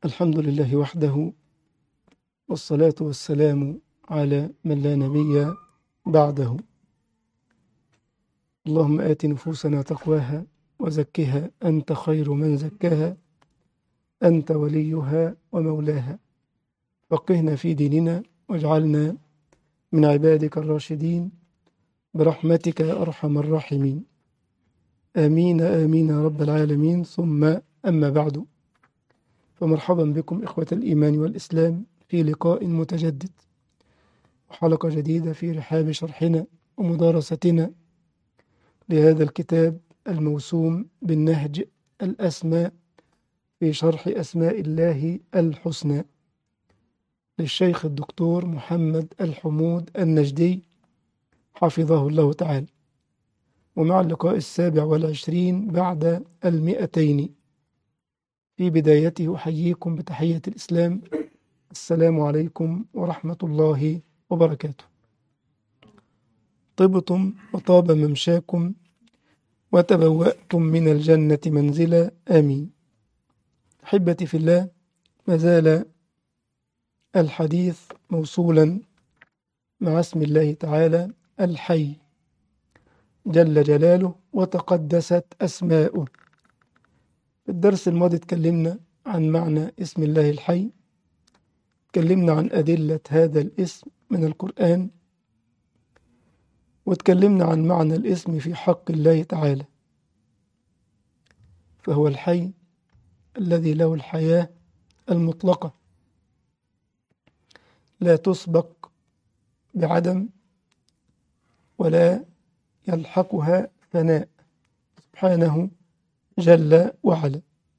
الحمد لله وحده والصلاة والسلام على من لا نبي بعده اللهم آت نفوسنا تقواها وزكها أنت خير من زكاها أنت وليها ومولاها فقهنا في ديننا واجعلنا من عبادك الراشدين برحمتك يا أرحم الراحمين آمين آمين يا رب العالمين ثم أما بعد فمرحبا بكم إخوة الإيمان والإسلام في لقاء متجدد وحلقة جديدة في رحاب شرحنا ومدارستنا لهذا الكتاب الموسوم بالنهج الأسماء في شرح أسماء الله الحسنى للشيخ الدكتور محمد الحمود النجدي حفظه الله تعالى ومع اللقاء السابع والعشرين بعد المئتين في بدايته أحييكم بتحية الإسلام السلام عليكم ورحمة الله وبركاته طبتم وطاب ممشاكم وتبوأتم من الجنة منزلا آمين أحبتي في الله ما زال الحديث موصولا مع اسم الله تعالى الحي جل جلاله وتقدست أسماؤه في الدرس الماضي اتكلمنا عن معنى اسم الله الحي اتكلمنا عن أدلة هذا الاسم من القرآن واتكلمنا عن معنى الاسم في حق الله تعالى فهو الحي الذي له الحياة المطلقة لا تسبق بعدم ولا يلحقها فناء سبحانه جل وعلا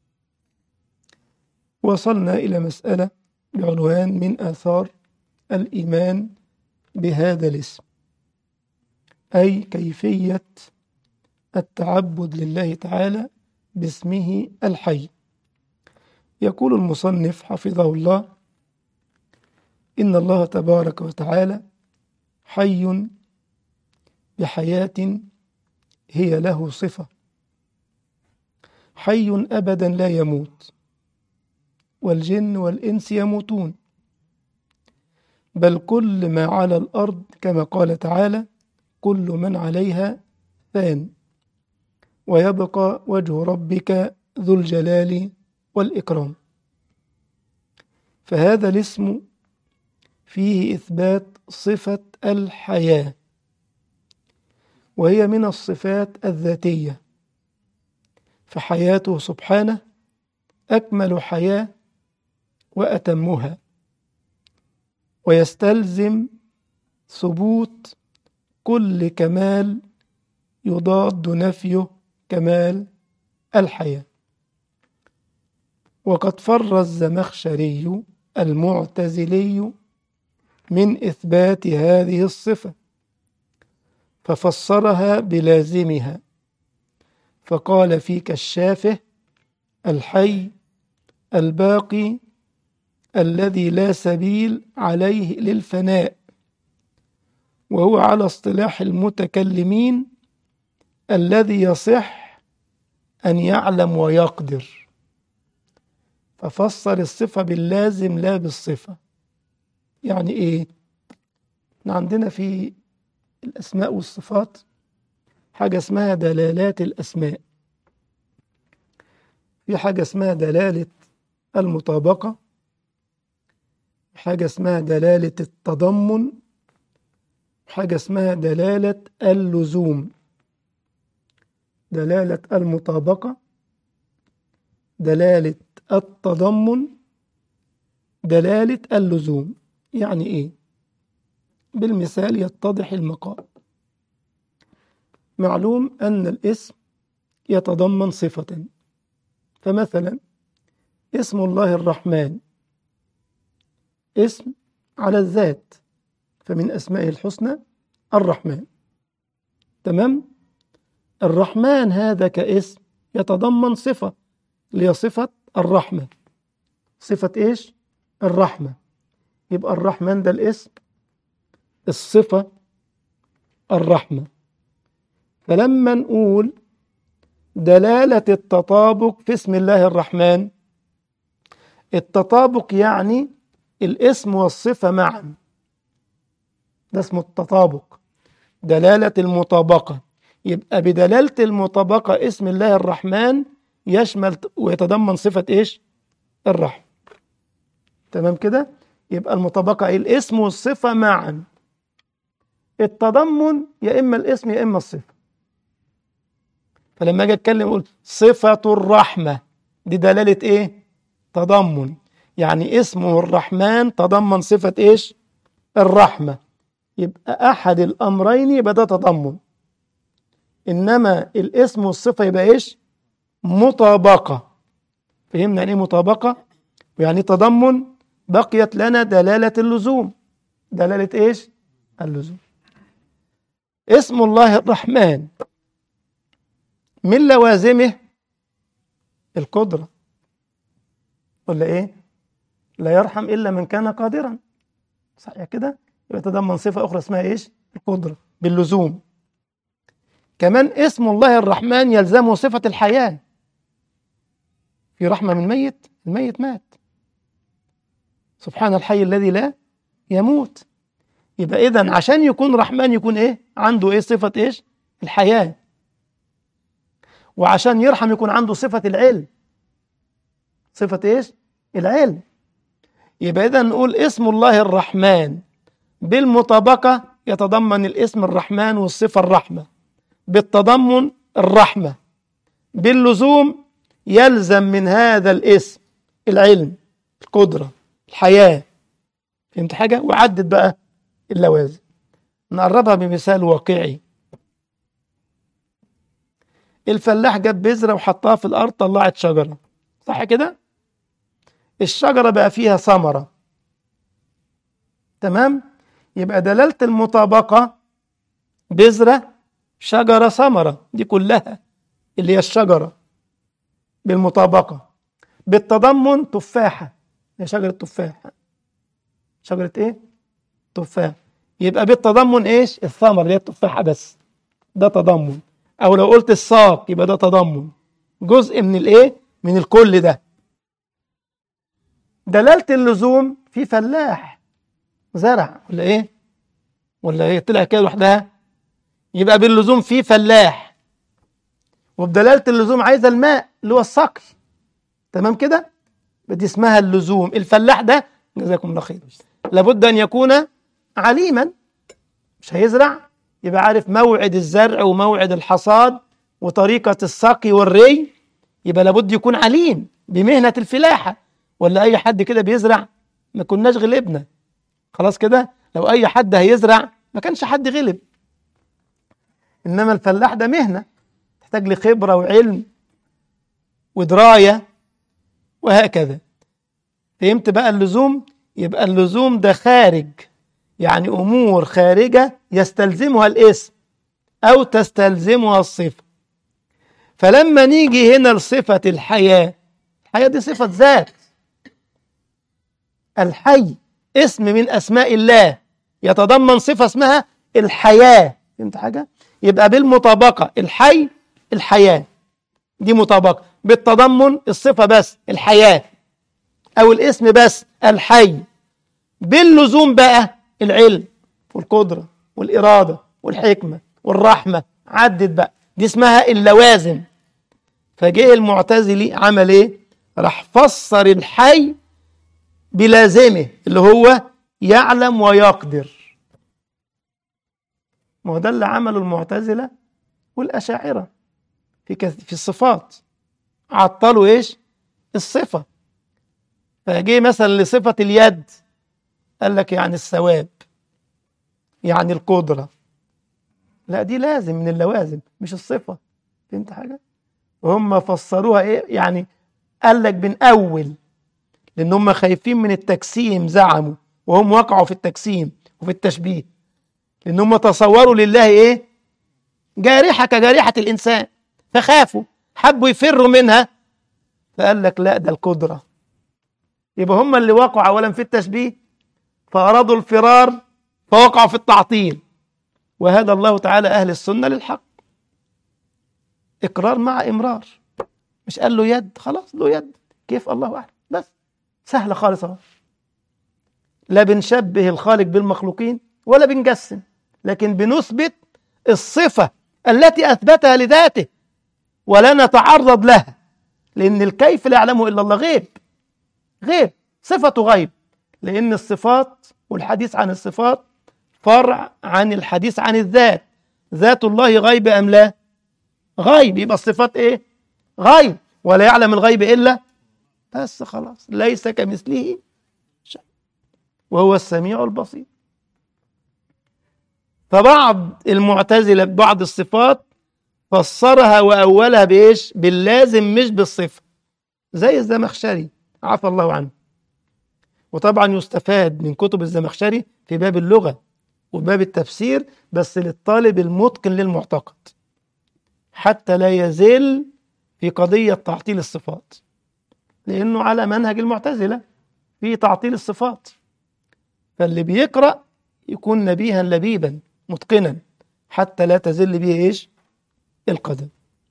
وصلنا إلى مسألة بعنوان من آثار الإيمان بهذا الاسم أي كيفية التعبد لله تعالى باسمه الحي يقول المصنف حفظه الله إن الله تبارك وتعالى حي بحياة هي له صفة حي أبدا لا يموت والجن والإنس يموتون بل كل ما على الأرض كما قال تعالى كل من عليها فان ويبقى وجه ربك ذو الجلال والإكرام فهذا الاسم فيه إثبات صفة الحياة وهي من الصفات الذاتية فحياته سبحانه أكمل حياة وأتمها ويستلزم ثبوت كل كمال يضاد نفيه كمال الحياة وقد فر الزمخشري المعتزلي من إثبات هذه الصفة ففسرها بلازمها فقال في كشافه الحي الباقي الذي لا سبيل عليه للفناء وهو على اصطلاح المتكلمين الذي يصح أن يعلم ويقدر ففسر الصفة باللازم لا بالصفة يعني إيه؟ عندنا في الأسماء والصفات حاجة اسمها دلالات الأسماء في حاجة اسمها دلالة المطابقة حاجة اسمها دلالة التضمن حاجة اسمها دلالة اللزوم دلالة المطابقة دلالة التضمن دلالة اللزوم يعني إيه؟ بالمثال يتضح المقام معلوم أن الاسم يتضمن صفة فمثلا اسم الله الرحمن اسم على الذات فمن أسمائه الحسنى الرحمن تمام الرحمن هذا كاسم يتضمن صفة اللي هي صفة الرحمة صفة إيش الرحمة يبقى الرحمن ده الاسم الصفة الرحمة فلما نقول دلالة التطابق في اسم الله الرحمن التطابق يعني الاسم والصفة معا ده اسمه التطابق دلالة المطابقة يبقى بدلالة المطابقة اسم الله الرحمن يشمل ويتضمن صفة ايش الرحم تمام كده يبقى المطابقة ايه الاسم والصفة معا التضمن يا اما الاسم يا اما الصفة فلما اجي اتكلم اقول صفة الرحمة دي دلالة ايه تضمن يعني اسمه الرحمن تضمن صفة ايش الرحمة يبقى احد الامرين يبقى ده تضمن انما الاسم والصفة يبقى ايش مطابقة فهمنا يعني ايه مطابقة ويعني تضمن بقيت لنا دلالة اللزوم دلالة ايش اللزوم اسم الله الرحمن من لوازمه القدرة ولا ايه لا يرحم الا من كان قادرا صحيح كده يبقى يتضمن صفة اخرى اسمها ايش القدرة باللزوم كمان اسم الله الرحمن يلزمه صفة الحياة في رحمة من ميت الميت مات سبحان الحي الذي لا يموت يبقى إذا عشان يكون رحمن يكون إيه عنده إيه صفة إيش الحياة وعشان يرحم يكون عنده صفة العلم صفة إيش العلم يبقى إذا نقول اسم الله الرحمن بالمطابقة يتضمن الاسم الرحمن والصفة الرحمة بالتضمن الرحمة باللزوم يلزم من هذا الاسم العلم القدرة الحياة فهمت حاجة وعدد بقى اللوازم نقربها بمثال واقعي الفلاح جاب بذرة وحطها في الأرض طلعت شجرة صح كده الشجرة بقى فيها ثمرة تمام يبقى دلالة المطابقة بذرة شجرة ثمرة دي كلها اللي هي الشجرة بالمطابقة بالتضمن تفاحة هي شجرة تفاح شجرة ايه؟ تفاح يبقى بالتضمن ايش؟ الثمر اللي هي التفاحة بس ده تضمن أو لو قلت الساق يبقى ده تضمن جزء من الايه؟ من الكل ده دلالة اللزوم في فلاح زرع ولا ايه؟ ولا ايه؟ طلع كده لوحدها يبقى باللزوم في فلاح وبدلالة اللزوم عايزة الماء اللي هو السقي تمام كده دي اسمها اللزوم الفلاح ده جزاكم الله خير لابد أن يكون عليما مش هيزرع يبقى عارف موعد الزرع وموعد الحصاد وطريقة السقي والري يبقى لابد يكون عليم بمهنة الفلاحة ولا أي حد كده بيزرع ما كناش غلبنا خلاص كده لو أي حد هيزرع ما كانش حد غلب إنما الفلاح ده مهنة تحتاج لخبرة وعلم ودراية وهكذا فهمت بقى اللزوم يبقى اللزوم ده خارج يعني أمور خارجة يستلزمها الاسم أو تستلزمها الصفة فلما نيجي هنا لصفة الحياة الحياة دي صفة ذات الحي اسم من أسماء الله يتضمن صفة اسمها الحياة فهمت حاجة؟ يبقى بالمطابقة الحي الحياة دي مطابقة بالتضمن الصفة بس الحياة أو الاسم بس الحي باللزوم بقى العلم والقدرة والإرادة والحكمة والرحمة عدت بقى دي اسمها اللوازم فجه المعتزلي عمل ايه راح فسر الحي بلازمه اللي هو يعلم ويقدر ما هو ده اللي عمله المعتزلة والأشاعرة في كث... في الصفات عطلوا ايش الصفة فجه مثلا لصفة اليد قال لك يعني الثواب يعني القدرة لا دي لازم من اللوازم مش الصفة فهمت حاجة وهم فسروها ايه يعني قال لك بنأول لأن هم خايفين من التجسيم زعموا وهم وقعوا في التجسيم وفي التشبيه لأن هم تصوروا لله ايه جارحة كجارحة الإنسان فخافوا حبوا يفروا منها فقال لك لا ده القدرة يبقى هم اللي وقعوا أولا في التشبيه فأرادوا الفرار فوقعوا في التعطيل وهذا الله تعالى أهل السنة للحق إقرار مع إمرار مش قال له يد خلاص له يد كيف الله أعلم بس سهلة خالص اهو لا بنشبه الخالق بالمخلوقين ولا بنجسم لكن بنثبت الصفة التي أثبتها لذاته ولا نتعرض لها لأن الكيف لا يعلمه إلا الله غيب غيب صفة غيب لأن الصفات والحديث عن الصفات فرع عن الحديث عن الذات ذات الله غيب أم لا غيب يبقى الصفات إيه غيب ولا يعلم الغيب إلا بس خلاص ليس كمثله شيء وهو السميع البصير فبعض المعتزلة ببعض الصفات فسرها وأولها بإيش باللازم مش بالصفة زي الزمخشري عفى الله عنه وطبعا يستفاد من كتب الزمخشري في باب اللغة وباب التفسير بس للطالب المتقن للمعتقد حتى لا يزل في قضية تعطيل الصفات لأنه على منهج المعتزلة في تعطيل الصفات فاللي بيقرأ يكون نبيها لبيبا متقنا حتى لا تزل به إيش القدم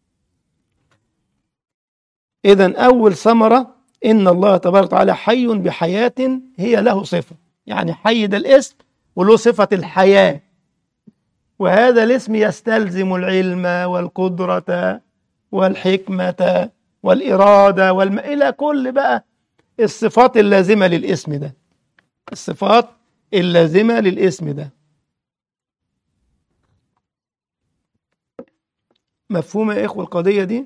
إذا أول ثمرة إن الله تبارك وتعالى حي بحياة هي له صفة يعني حي ده الاسم وله صفة الحياة وهذا الاسم يستلزم العلم والقدرة والحكمة والإرادة والم... إلى كل بقى الصفات اللازمة للاسم ده الصفات اللازمة للاسم ده مفهوم يا إخوة القضية دي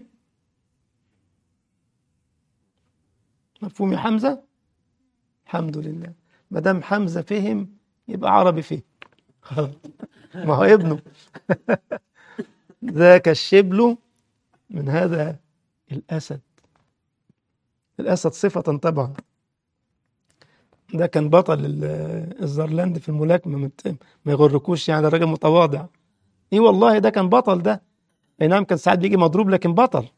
مفهوم يا حمزة الحمد لله ما دام حمزة فهم يبقى عربي فهم خلاص ما هو ابنه ذاك الشبل من هذا الأسد الأسد صفة طبعا ده كان بطل الزرلاند في الملاكمة ما يغركوش يعني الراجل متواضع ايه والله ده كان بطل ده اي نعم كان ساعات بيجي مضروب لكن بطل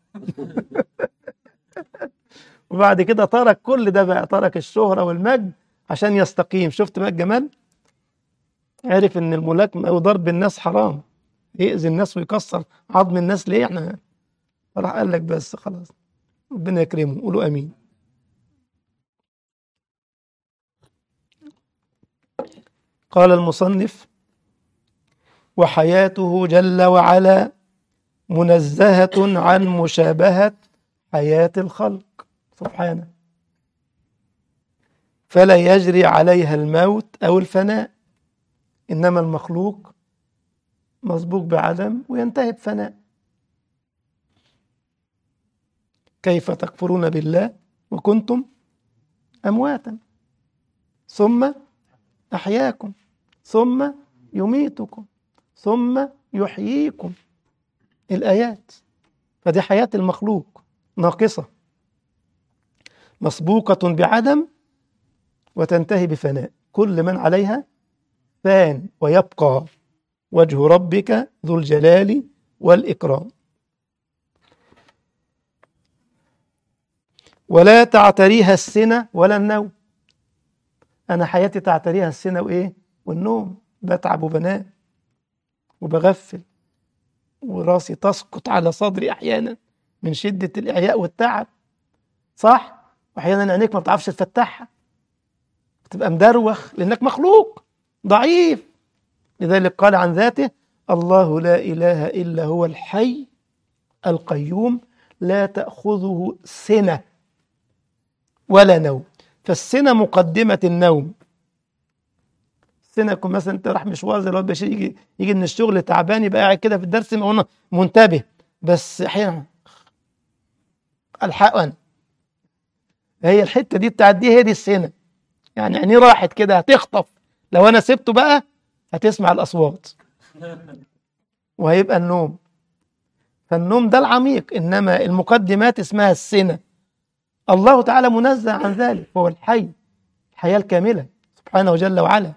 وبعد كده ترك كل ده بقى ترك الشهرة والمجد عشان يستقيم شفت بقى الجمال عرف ان الملاكمة وضرب الناس حرام يأذي الناس ويكسر عظم الناس ليه احنا راح قال لك بس خلاص ربنا يكرمه قولوا امين قال المصنف وحياته جل وعلا منزهة عن مشابهة حياة الخلق سبحانه فلا يجري عليها الموت أو الفناء إنما المخلوق مسبوق بعدم وينتهي بفناء كيف تكفرون بالله وكنتم أمواتا ثم أحياكم ثم يميتكم ثم يحييكم الآيات فدي حياة المخلوق ناقصة مسبوقة بعدم وتنتهي بفناء كل من عليها فان ويبقى وجه ربك ذو الجلال والإكرام ولا تعتريها السنة ولا النوم أنا حياتي تعتريها السنة وإيه والنوم بتعب وبنام وبغفل وراسي تسقط على صدري أحيانا من شدة الإعياء والتعب صح وأحيانا عينيك ما بتعرفش تفتحها بتبقى مدروخ لأنك مخلوق ضعيف لذلك قال عن ذاته الله لا إله إلا هو الحي القيوم لا تأخذه سنة ولا نوم فالسنة مقدمة النوم السنة يكون مثلا انت راح مشوار زي الواد بشير يجي يجي من الشغل تعبان يبقى قاعد كده في الدرس منتبه بس احيانا الحق انا هي الحته دي بتاعت دي هي دي السنه يعني عينيه راحت كده هتخطف لو انا سبته بقى هتسمع الاصوات وهيبقى النوم فالنوم ده العميق انما المقدمات اسمها السنه الله تعالى منزه عن ذلك هو الحي الحياه الكامله سبحانه جل وعلا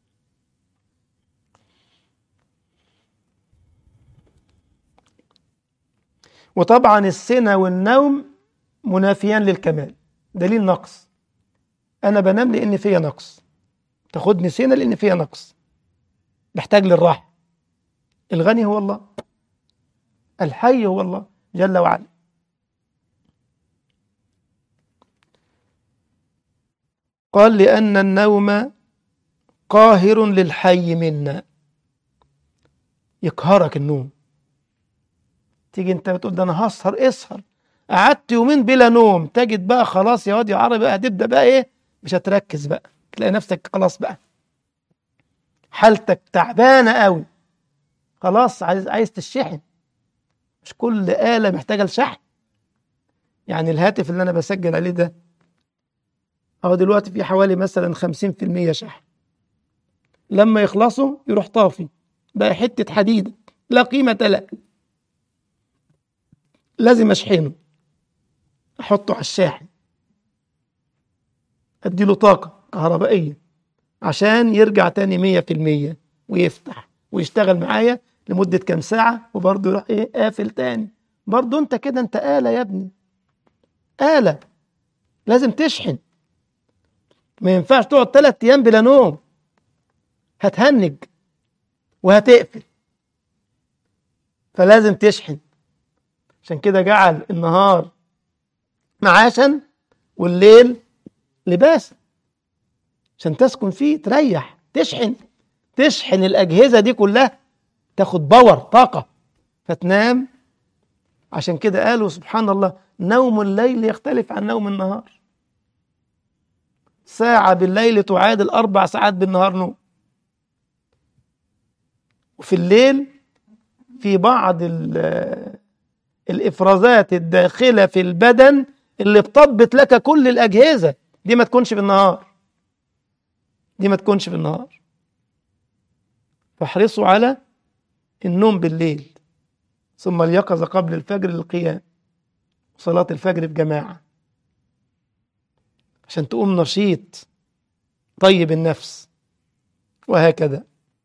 وطبعا السنة والنوم منافيان للكمال دليل نقص أنا بنام لأن فيا نقص تاخدني سنة لأن فيا نقص بحتاج للراحة الغني هو الله الحي هو الله جل وعلا قال لأن النوم قاهر للحي منا يقهرك النوم تيجي انت بتقول ده انا هسهر اسهر قعدت يومين بلا نوم تجد بقى خلاص يا واد يا عربي بقى هتبدا بقى ايه مش هتركز بقى تلاقي نفسك خلاص بقى حالتك تعبانه قوي خلاص عايز عايز تشحن مش كل آلة محتاجة لشحن يعني الهاتف اللي أنا بسجل عليه ده أهو دلوقتي في حوالي مثلا خمسين في المية شحن لما يخلصوا يروح طافي بقى حتة حديدة لا قيمة له لازم أشحنه أحطه على الشاحن أديله طاقة كهربائية عشان يرجع تاني مية في المية ويفتح ويشتغل معايا لمدة كام ساعة وبرضه يروح إيه قافل تاني برضه أنت كده أنت آلة يا ابني آلة لازم تشحن ما ينفعش تقعد ثلاث أيام بلا نوم هتهنج وهتقفل فلازم تشحن عشان كده جعل النهار معاشا والليل لباسا عشان تسكن فيه تريح تشحن تشحن الأجهزة دي كلها تاخد باور طاقة فتنام عشان كده قالوا سبحان الله نوم الليل يختلف عن نوم النهار ساعة بالليل تعادل أربع ساعات بالنهار نوم وفي الليل في بعض الإفرازات الداخلة في البدن اللي بتضبط لك كل الأجهزة دي ما تكونش بالنهار دي ما تكونش بالنهار فاحرصوا على النوم بالليل ثم اليقظة قبل الفجر للقيام صلاة الفجر في جماعة عشان تقوم نشيط طيب النفس وهكذا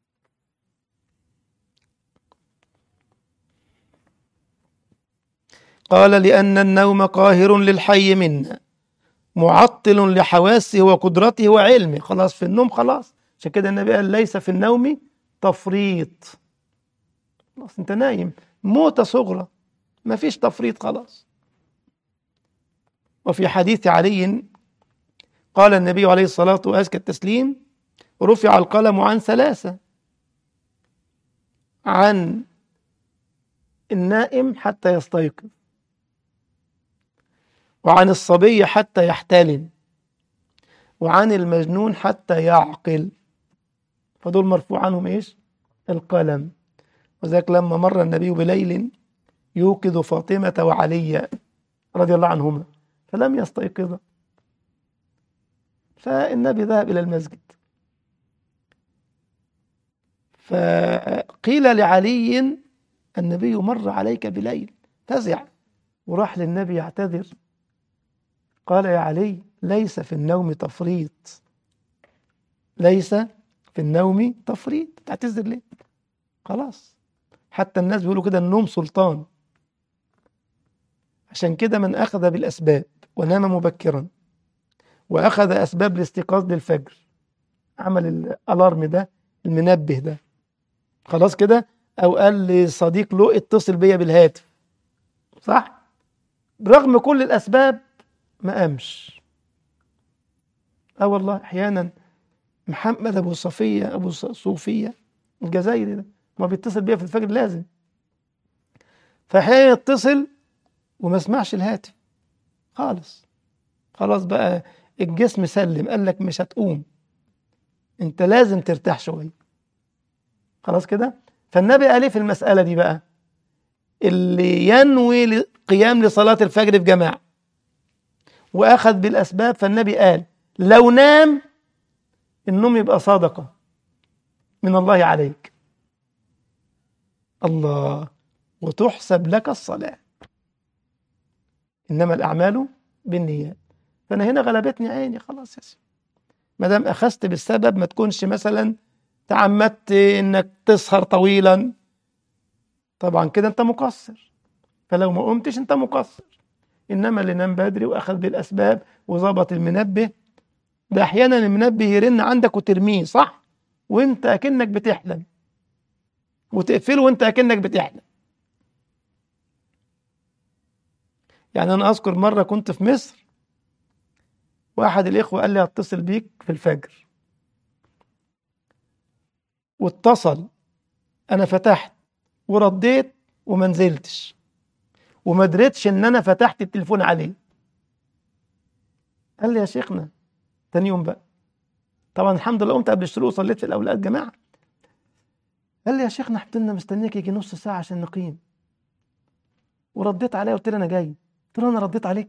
قال لأن النوم قاهر للحي منا معطل لحواسه وقدرته وعلمه خلاص في النوم خلاص عشان كده النبي قال ليس في النوم تفريط خلاص انت نايم موتة صغرى ما فيش تفريط خلاص وفي حديث علي قال النبي عليه الصلاة وأزكى التسليم رفع القلم عن ثلاثة عن النائم حتى يستيقظ وعن الصبي حتى يحتلم وعن المجنون حتى يعقل فدول مرفوع عنهم ايش القلم وذلك لما مر النبي بليل يوقظ فاطمة وعلي رضي الله عنهما فلم يستيقظا فالنبي ذهب إلى المسجد فقيل لعلي النبي مر عليك بليل فزع وراح للنبي يعتذر قال يا علي ليس في النوم تفريط ليس في النوم تفريط تعتذر ليه خلاص حتى الناس بيقولوا كده النوم سلطان عشان كده من أخذ بالأسباب ونام مبكرا وأخذ أسباب الاستيقاظ للفجر عمل الألارم ده المنبه ده خلاص كده أو قال لصديق له اتصل بيا بالهاتف صح رغم كل الأسباب ما قامش اه والله احيانا محمد ابو صفيه ابو صوفيه الجزائري ده ما بيتصل بيا في الفجر لازم فاحيانا يتصل وما اسمعش الهاتف خالص خلاص بقى الجسم سلم قال لك مش هتقوم انت لازم ترتاح شويه خلاص كده فالنبي قال ايه في المساله دي بقى اللي ينوي قيام لصلاه الفجر في جماعه واخذ بالاسباب فالنبي قال لو نام النوم يبقى صدقه من الله عليك الله وتحسب لك الصلاه انما الاعمال بالنيات فانا هنا غلبتني عيني خلاص يا سيدي ما دام اخذت بالسبب ما تكونش مثلا تعمدت انك تسهر طويلا طبعا كده انت مقصر فلو ما قمتش انت مقصر انما اللي نام بدري واخذ بالاسباب وظبط المنبه ده احيانا المنبه يرن عندك وترميه صح وانت اكنك بتحلم وتقفله وانت اكنك بتحلم يعني انا اذكر مره كنت في مصر واحد الإخوة قال لي هتصل بيك في الفجر واتصل أنا فتحت ورديت وما نزلتش وما دريتش إن أنا فتحت التليفون عليه قال لي يا شيخنا تاني يوم بقى طبعا الحمد لله قمت قبل الشروق وصليت في الأولاد جماعة قال لي يا شيخنا حبتنا مستنيك يجي نص ساعة عشان نقيم ورديت عليه قلت له أنا جاي قلت له أنا رديت عليك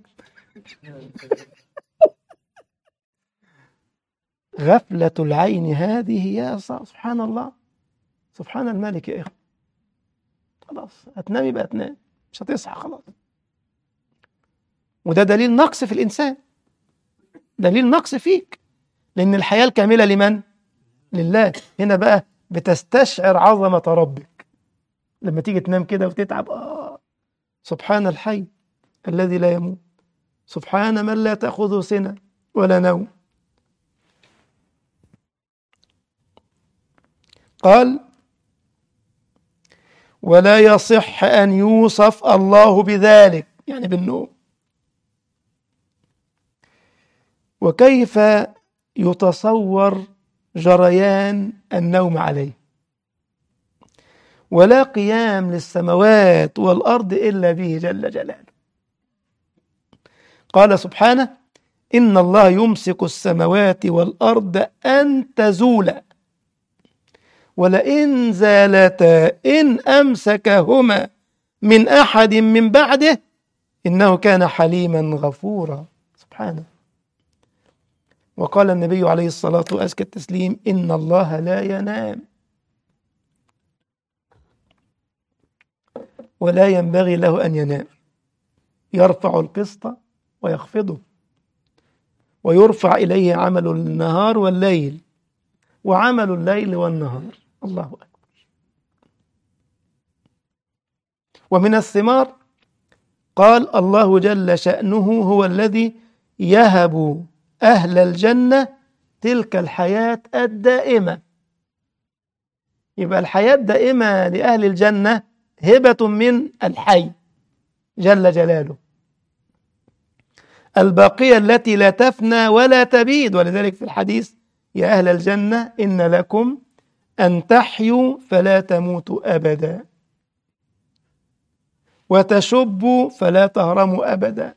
غفلة العين هذه يا سبحان الله سبحان الملك يا إخوة خلاص هتنام يبقى تنام مش هتصحى خلاص وده دليل نقص في الإنسان دليل نقص فيك لأن الحياة الكاملة لمن؟ لله هنا بقى بتستشعر عظمة ربك لما تيجي تنام كده وتتعب آه سبحان الحي الذي لا يموت سبحان من لا تأخذه سنة ولا نوم قال ولا يصح أن يوصف الله بذلك يعني بالنوم وكيف يتصور جريان النوم عليه ولا قيام للسماوات والأرض إلا به جل جلاله قال سبحانه إن الله يمسك السماوات والأرض أن تزولا ولئن زالتا إن أمسكهما من أحد من بعده إنه كان حليما غفورا سبحانه وقال النبي عليه الصلاة وأزكى التسليم إن الله لا ينام ولا ينبغي له أن ينام يرفع القسط ويخفضه ويرفع إليه عمل النهار والليل وعمل الليل والنهار الله أكبر ومن الثمار قال الله جل شأنه هو الذي يهب أهل الجنة تلك الحياة الدائمة يبقى الحياة الدائمة لأهل الجنة هبة من الحي جل جلاله الباقية التي لا تفنى ولا تبيد ولذلك في الحديث يا أهل الجنة إن لكم أن تحيوا فلا تموتوا أبدا وتشبوا فلا تهرموا أبدا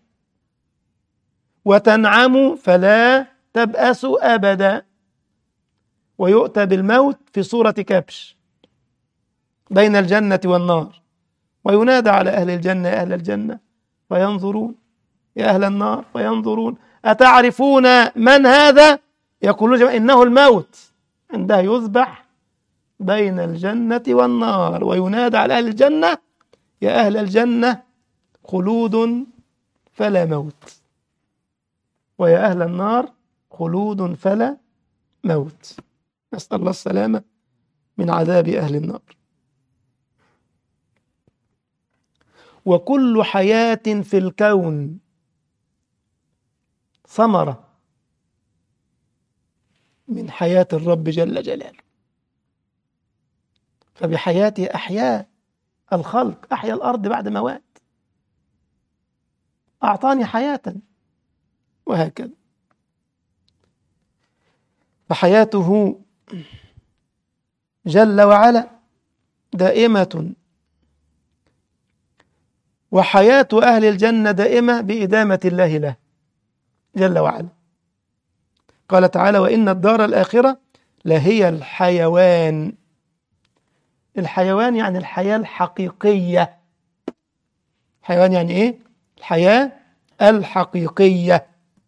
وتنعموا فلا تبأسوا أبدا ويؤتى بالموت في صورة كبش بين الجنة والنار وينادى على أهل الجنة يا أهل الجنة فينظرون يا أهل النار فينظرون أتعرفون من هذا يقولون جماعة إنه الموت عندها يذبح بين الجنة والنار وينادى على أهل الجنة يا أهل الجنة خلود فلا موت ويا أهل النار خلود فلا موت نسأل الله السلامة من عذاب أهل النار وكل حياة في الكون ثمرة من حياة الرب جل جلاله فبحياته أحيا الخلق أحيا الأرض بعد موات أعطاني حياة وهكذا فحياته جل وعلا دائمة وحياة أهل الجنة دائمة بإدامة الله له جل وعلا قال تعالى وإن الدار الآخرة لهي الحيوان الحيوان يعني الحياة الحقيقية حيوان يعني إيه؟ الحياة الحقيقية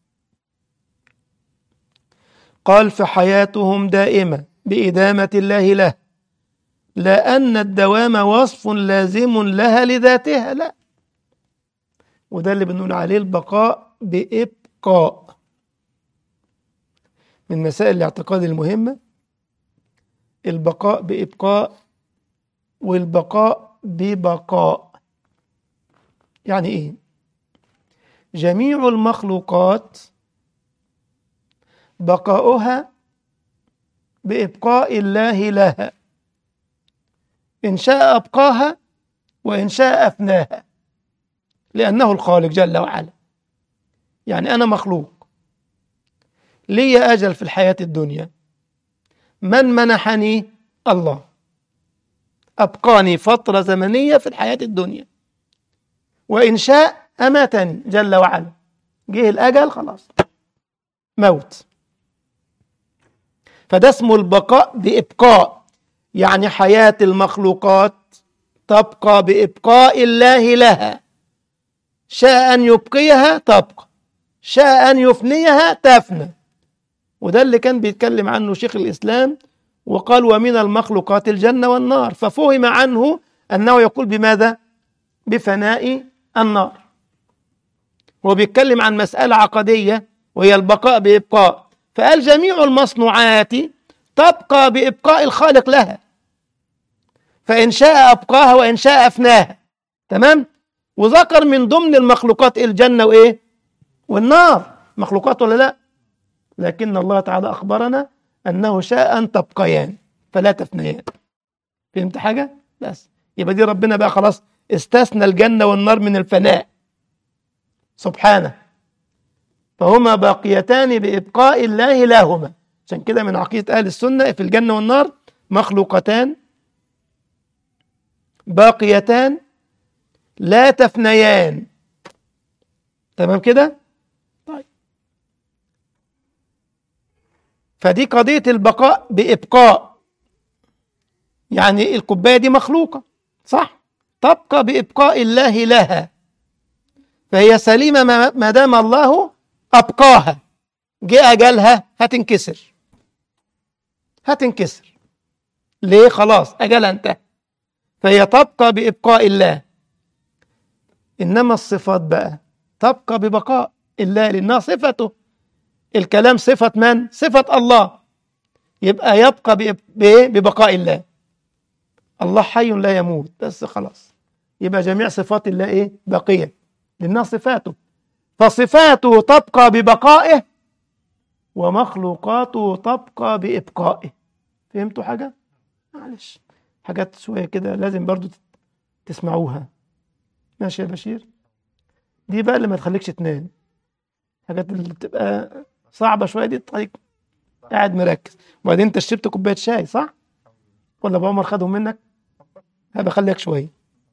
قال فحياتهم دائمة بإدامة الله له لا أن الدوام وصف لازم لها لذاتها لا وده اللي بنقول عليه البقاء بإبقاء من مسائل الاعتقاد المهمة البقاء بإبقاء والبقاء ببقاء يعني إيه؟ جميع المخلوقات بقاؤها بإبقاء الله لها إن شاء أبقاها وإن شاء أفناها لأنه الخالق جل وعلا يعني أنا مخلوق لي أجل في الحياة الدنيا من منحني الله أبقاني فترة زمنية في الحياة الدنيا وإن شاء أماتني جل وعلا جه الأجل خلاص موت فده اسمه البقاء بإبقاء يعني حياة المخلوقات تبقى بإبقاء الله لها شاء أن يبقيها تبقى شاء أن يفنيها تفنى وده اللي كان بيتكلم عنه شيخ الإسلام وقال ومن المخلوقات الجنة والنار ففهم عنه أنه يقول بماذا بفناء النار هو بيتكلم عن مسألة عقدية وهي البقاء بإبقاء فقال جميع المصنوعات تبقى بإبقاء الخالق لها فإن شاء أبقاها وإن شاء أفناها تمام وذكر من ضمن المخلوقات الجنة وإيه والنار مخلوقات ولا لا لكن الله تعالى أخبرنا أنه شاء أن تبقيان فلا تفنيان فهمت حاجة بس يبقى دي ربنا بقى خلاص استثنى الجنة والنار من الفناء سبحانه فهما باقيتان بإبقاء الله لهما عشان كده من عقيدة أهل السنة في الجنة والنار مخلوقتان باقيتان لا تفنيان تمام كده طيب فدي قضية البقاء بإبقاء يعني الكوباية دي مخلوقة صح تبقى بإبقاء الله لها فهي سليمة ما دام الله أبقاها جاء أجلها هتنكسر هتنكسر ليه خلاص أجلها انتهى فهي تبقى بإبقاء الله إنما الصفات بقى تبقى ببقاء الله لأنها صفته الكلام صفة من؟ صفة الله يبقى يبقى ببقاء الله الله حي لا يموت بس خلاص يبقى جميع صفات الله ايه باقية لأنها صفاته فصفاته تبقى ببقائه ومخلوقاته تبقى بإبقائه فهمتوا حاجة؟ معلش حاجات شوية كده لازم برضو تسمعوها ماشي يا بشير دي بقى اللي ما تخليكش تنام حاجات اللي بتبقى صعبة شوية دي تخليك قاعد مركز وبعدين انت شربت كوباية شاي صح؟ ولا ابو عمر خدهم منك؟ هبقى خليك شوية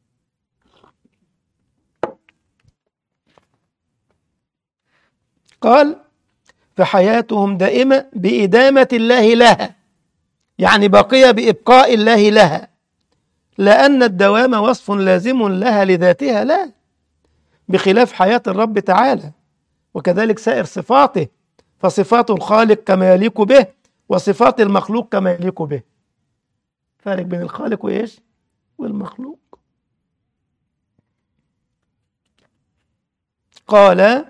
قال فحياتهم دائمة بإدامة الله لها يعني باقية بإبقاء الله لها لأن الدوام وصف لازم لها لذاتها لا بخلاف حياة الرب تعالى وكذلك سائر صفاته فصفات الخالق كما يليق به وصفات المخلوق كما يليق به فارق بين الخالق وإيش والمخلوق قال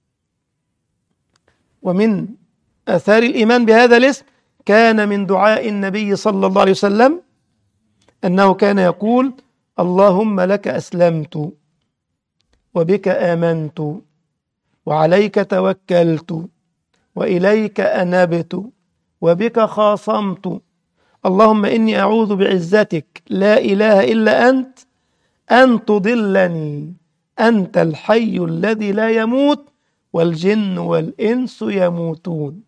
ومن آثار الإيمان بهذا الاسم كان من دعاء النبي صلى الله عليه وسلم أنه كان يقول اللهم لك أسلمت وبك آمنت وعليك توكلت وإليك أنبت وبك خاصمت اللهم إني أعوذ بعزتك لا إله إلا أنت أن تضلني أنت الحي الذي لا يموت والجن والإنس يموتون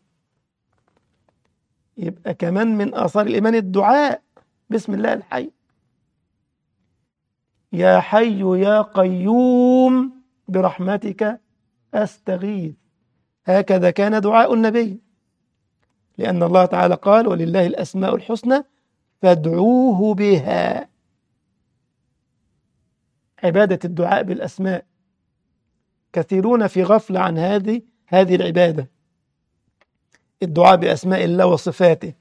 يبقى كمان من آثار الإيمان الدعاء بسم الله الحي يا حي يا قيوم برحمتك أستغيث هكذا كان دعاء النبي لأن الله تعالى قال ولله الأسماء الحسنى فادعوه بها عبادة الدعاء بالأسماء كثيرون في غفلة عن هذه هذه العبادة الدعاء بأسماء الله وصفاته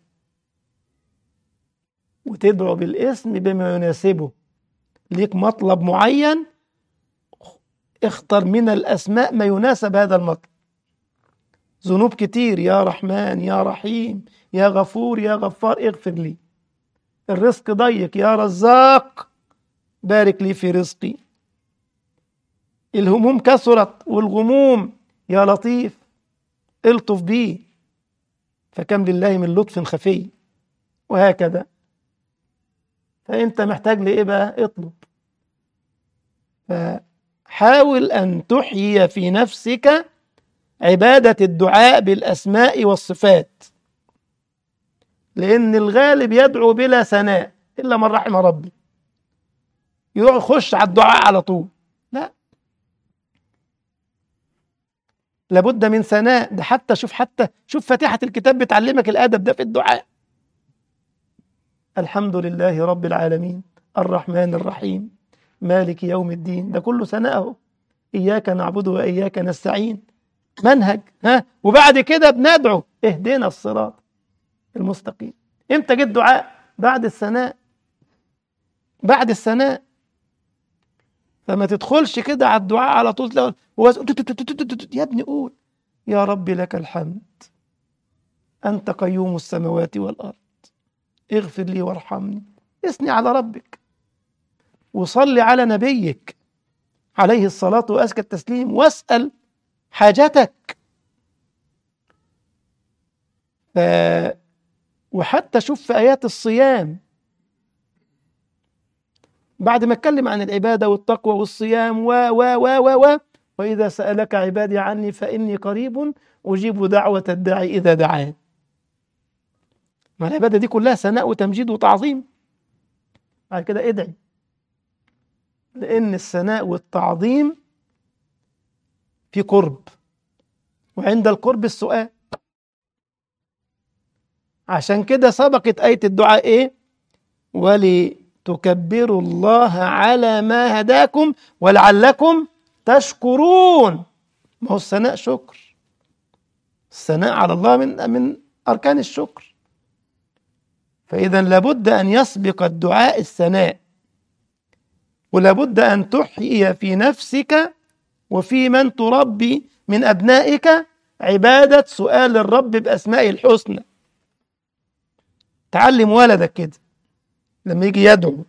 وتدعو بالاسم بما يناسبه ليك مطلب معين اختر من الأسماء ما يناسب هذا المطلب ذنوب كتير يا رحمن يا رحيم يا غفور يا غفار اغفر لي الرزق ضيق يا رزاق بارك لي في رزقي الهموم كثرت والغموم يا لطيف الطف بي فكم لله من لطف خفي وهكذا فأنت محتاج لإيه بقى اطلب فحاول أن تحيي في نفسك عبادة الدعاء بالأسماء والصفات لأن الغالب يدعو بلا ثناء إلا من رحم ربي يروح يخش على الدعاء على طول لا لابد من ثناء ده حتى شوف حتى شوف فاتحة الكتاب بتعلمك الأدب ده في الدعاء الحمد لله رب العالمين الرحمن الرحيم مالك يوم الدين ده كله ثناءه إياك نعبد وإياك نستعين منهج ها وبعد كده بندعو اهدنا الصراط المستقيم امتى جه الدعاء بعد الثناء بعد الثناء فما تدخلش كده على الدعاء على طول تلاقي هو يا ابني قول يا رب لك الحمد أنت قيوم السماوات والأرض اغفر لي وارحمني اثني على ربك وصلي على نبيك عليه الصلاة وأزكى التسليم واسأل حاجتك ف... وحتى شوف في آيات الصيام بعد ما اتكلم عن العبادة والتقوى والصيام و و و و و وإذا سألك عبادي عني فإني قريب أجيب دعوة الداعي إذا دعان ما العبادة دي كلها ثناء وتمجيد وتعظيم بعد كده ادعي لأن الثناء والتعظيم في قرب وعند القرب السؤال عشان كده سبقت آية الدعاء إيه ولتكبروا الله على ما هداكم ولعلكم تشكرون ما هو الثناء شكر الثناء على الله من من أركان الشكر فإذا لابد أن يسبق الدعاء الثناء ولابد أن تحيي في نفسك وفي من تربي من أبنائك عبادة سؤال الرب بأسمائه الحسنى تعلم ولدك كده لما يجي يدعو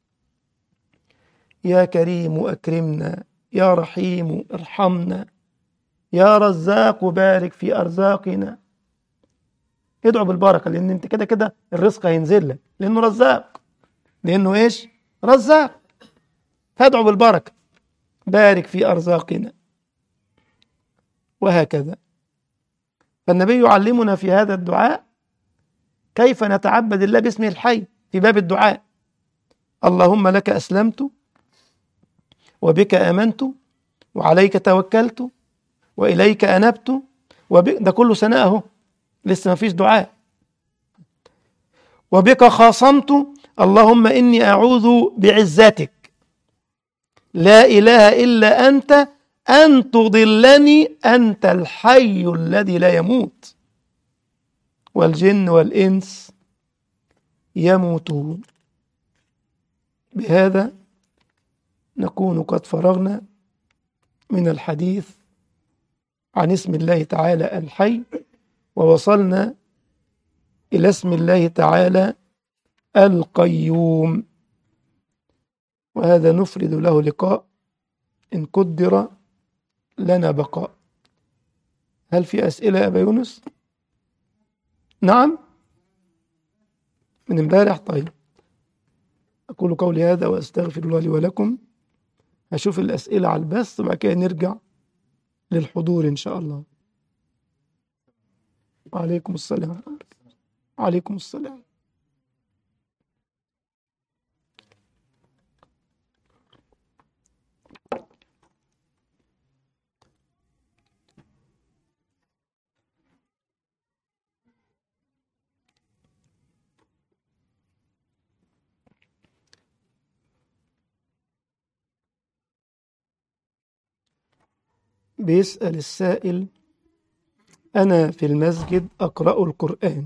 يا كريم أكرمنا يا رحيم ارحمنا يا رزاق بارك في أرزاقنا ادعو بالبركة لأن أنت كده كده الرزق هينزل لك لأنه رزاق لأنه إيش؟ رزاق فادعو بالبركة بارك في أرزاقنا وهكذا فالنبي يعلمنا في هذا الدعاء كيف نتعبد الله باسمه الحي في باب الدعاء اللهم لك أسلمت وبك آمنت وعليك توكلت وإليك أنبت وبك ده كله ثناء أهو لسه ما فيش دعاء وبك خاصمت اللهم إني أعوذ بعزتك لا إله إلا أنت أن تضلني أنت الحي الذي لا يموت والجن والإنس يموتون بهذا نكون قد فرغنا من الحديث عن اسم الله تعالى الحي ووصلنا إلى اسم الله تعالى القيوم وهذا نفرد له لقاء إن قدر لنا بقاء هل في أسئلة يا أبا يونس؟ نعم من امبارح طيب أقول قولي هذا وأستغفر الله لي ولكم هشوف الأسئلة على البث وبعد كده نرجع للحضور إن شاء الله وعليكم السلام وعليكم السلام بيسأل السائل أنا في المسجد أقرأ القرآن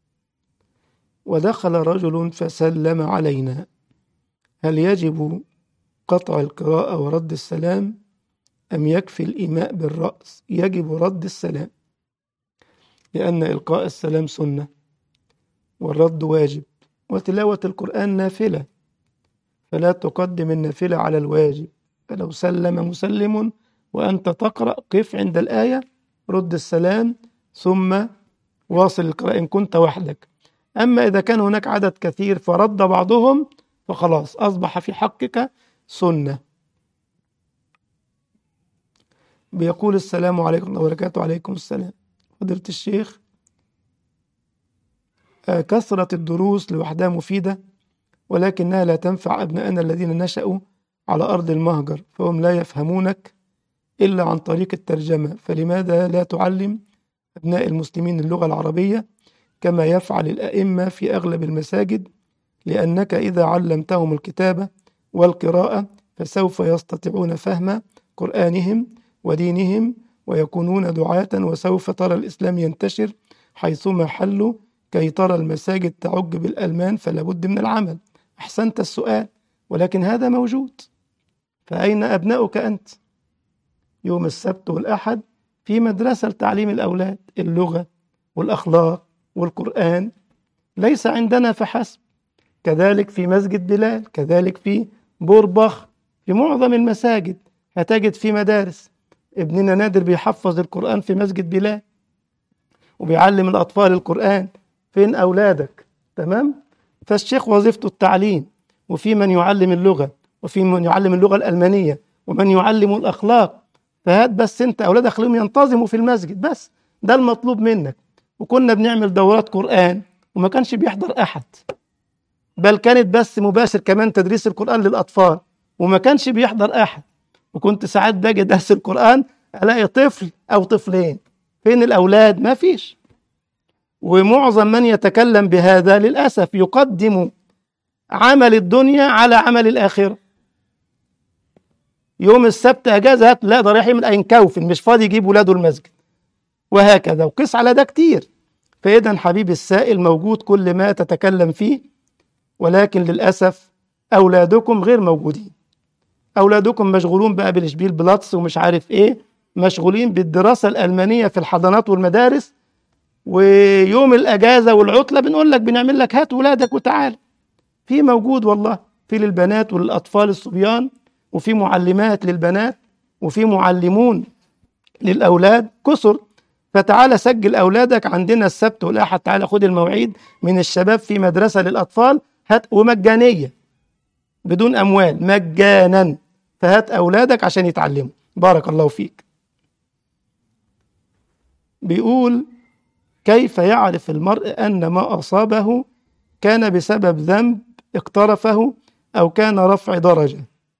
ودخل رجل فسلم علينا هل يجب قطع القراءة ورد السلام أم يكفي الإيماء بالرأس يجب رد السلام لأن إلقاء السلام سنة والرد واجب وتلاوة القرآن نافلة فلا تقدم النافلة على الواجب فلو سلم مسلم وأنت تقرأ قف عند الآية رد السلام ثم واصل القراءة إن كنت وحدك أما إذا كان هناك عدد كثير فرد بعضهم فخلاص أصبح في حقك سنة بيقول السلام عليكم ورحمة الله وبركاته وعليكم السلام فضيلة الشيخ آه، كثرة الدروس لوحدها مفيدة ولكنها لا تنفع أبنائنا الذين نشأوا على أرض المهجر فهم لا يفهمونك إلا عن طريق الترجمة فلماذا لا تعلم أبناء المسلمين اللغة العربية كما يفعل الأئمة في أغلب المساجد لأنك إذا علمتهم الكتابة والقراءة فسوف يستطيعون فهم قرآنهم ودينهم ويكونون دعاة وسوف ترى الإسلام ينتشر حيثما حلوا كي ترى المساجد تعج بالألمان فلا بد من العمل أحسنت السؤال ولكن هذا موجود فأين أبناؤك أنت يوم السبت والأحد في مدرسة لتعليم الأولاد اللغة والأخلاق والقرآن ليس عندنا فحسب كذلك في مسجد بلال كذلك في بوربخ في معظم المساجد هتجد في مدارس ابننا نادر بيحفظ القرآن في مسجد بلال وبيعلم الأطفال القرآن فين أولادك تمام فالشيخ وظيفته التعليم وفي من يعلم اللغة وفي من يعلم اللغة الألمانية ومن يعلم الأخلاق فهات بس أنت أولادك خليهم ينتظموا في المسجد بس ده المطلوب منك وكنا بنعمل دورات قرآن وما كانش بيحضر أحد بل كانت بس مباشر كمان تدريس القرآن للأطفال وما كانش بيحضر أحد وكنت ساعات باجي درس القرآن ألاقي طفل أو طفلين فين الأولاد ما فيش ومعظم من يتكلم بهذا للأسف يقدم عمل الدنيا على عمل الآخرة يوم السبت أجازة هات لا ده رايح يعمل أينكوفن مش فاضي يجيب ولاده المسجد وهكذا وقس على ده كتير فإذا حبيب السائل موجود كل ما تتكلم فيه ولكن للأسف أولادكم غير موجودين أولادكم مشغولون بقى بالشبيل بلاتس ومش عارف إيه مشغولين بالدراسة الألمانية في الحضانات والمدارس ويوم الأجازة والعطلة بنقول لك بنعمل لك هات ولادك وتعال في موجود والله في للبنات وللأطفال الصبيان وفي معلمات للبنات وفي معلمون للأولاد كسر فتعال سجل أولادك عندنا السبت والأحد تعال خد المواعيد من الشباب في مدرسة للأطفال هات ومجانية بدون أموال مجانا فهات أولادك عشان يتعلموا بارك الله فيك بيقول كيف يعرف المرء أن ما أصابه كان بسبب ذنب اقترفه أو كان رفع درجة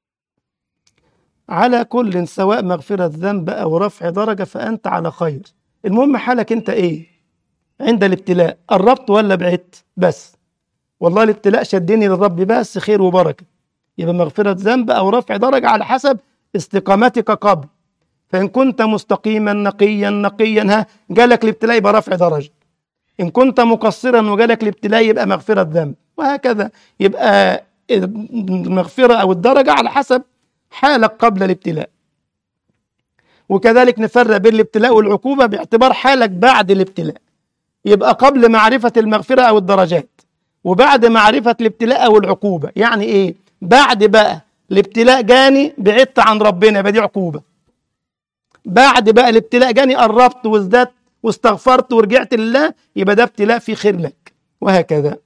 على كل سواء مغفرة ذنب أو رفع درجة فأنت على خير المهم حالك أنت إيه عند الابتلاء قربت ولا بعدت بس والله الابتلاء شدني للرب بس خير وبركة يبقى مغفرة ذنب أو رفع درجة على حسب استقامتك قبل فإن كنت مستقيما نقيا نقيا ها جالك الابتلاء يبقى رفع درجة إن كنت مقصرا وجالك الابتلاء يبقى مغفرة ذنب وهكذا يبقى المغفرة أو الدرجة على حسب حالك قبل الابتلاء وكذلك نفرق بين الابتلاء والعقوبة باعتبار حالك بعد الابتلاء يبقى قبل معرفة المغفرة أو الدرجات وبعد معرفة الابتلاء أو العقوبة يعني إيه بعد بقى الابتلاء جاني بعدت عن ربنا يبقى دي عقوبة بعد بقى الابتلاء جاني قربت وازددت واستغفرت ورجعت لله يبقى ده ابتلاء في خير لك وهكذا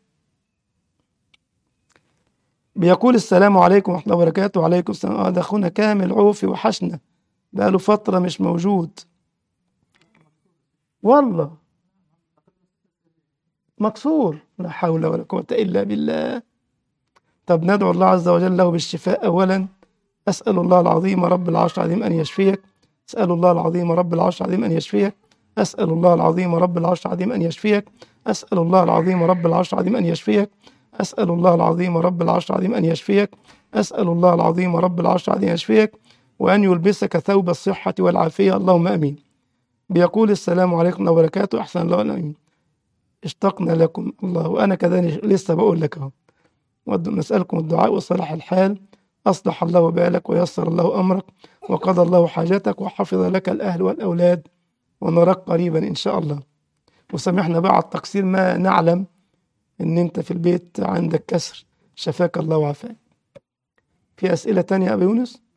بيقول السلام عليكم ورحمة الله وبركاته وعليكم السلام اه ده اخونا كامل عوفي وحشنا بقاله فترة مش موجود والله مكسور لا حول ولا قوة إلا بالله طب ندعو الله عز وجل له بالشفاء أولا أسأل الله العظيم رب العرش العظيم أن يشفيك أسأل الله العظيم رب العرش العظيم أن يشفيك أسأل الله العظيم رب العرش العظيم أن يشفيك أسأل الله العظيم رب العرش العظيم أن يشفيك أسأل الله العظيم رب العرش العظيم أن يشفيك أسأل الله العظيم رب العرش العظيم أن يشفيك وأن يلبسك ثوب الصحة والعافية اللهم أمين بيقول السلام عليكم ورحمة الله وبركاته أحسن الله أمين اشتقنا لكم الله وأنا كذلك لسه بقول لك أهو نسألكم الدعاء وصلاح الحال أصلح الله بالك ويسر الله أمرك وقضى الله حاجتك وحفظ لك الأهل والأولاد ونراك قريبا إن شاء الله وسامحنا بقى على التقصير ما نعلم إن أنت في البيت عندك كسر شفاك الله وعافاك في أسئلة تانية يا أبي يونس؟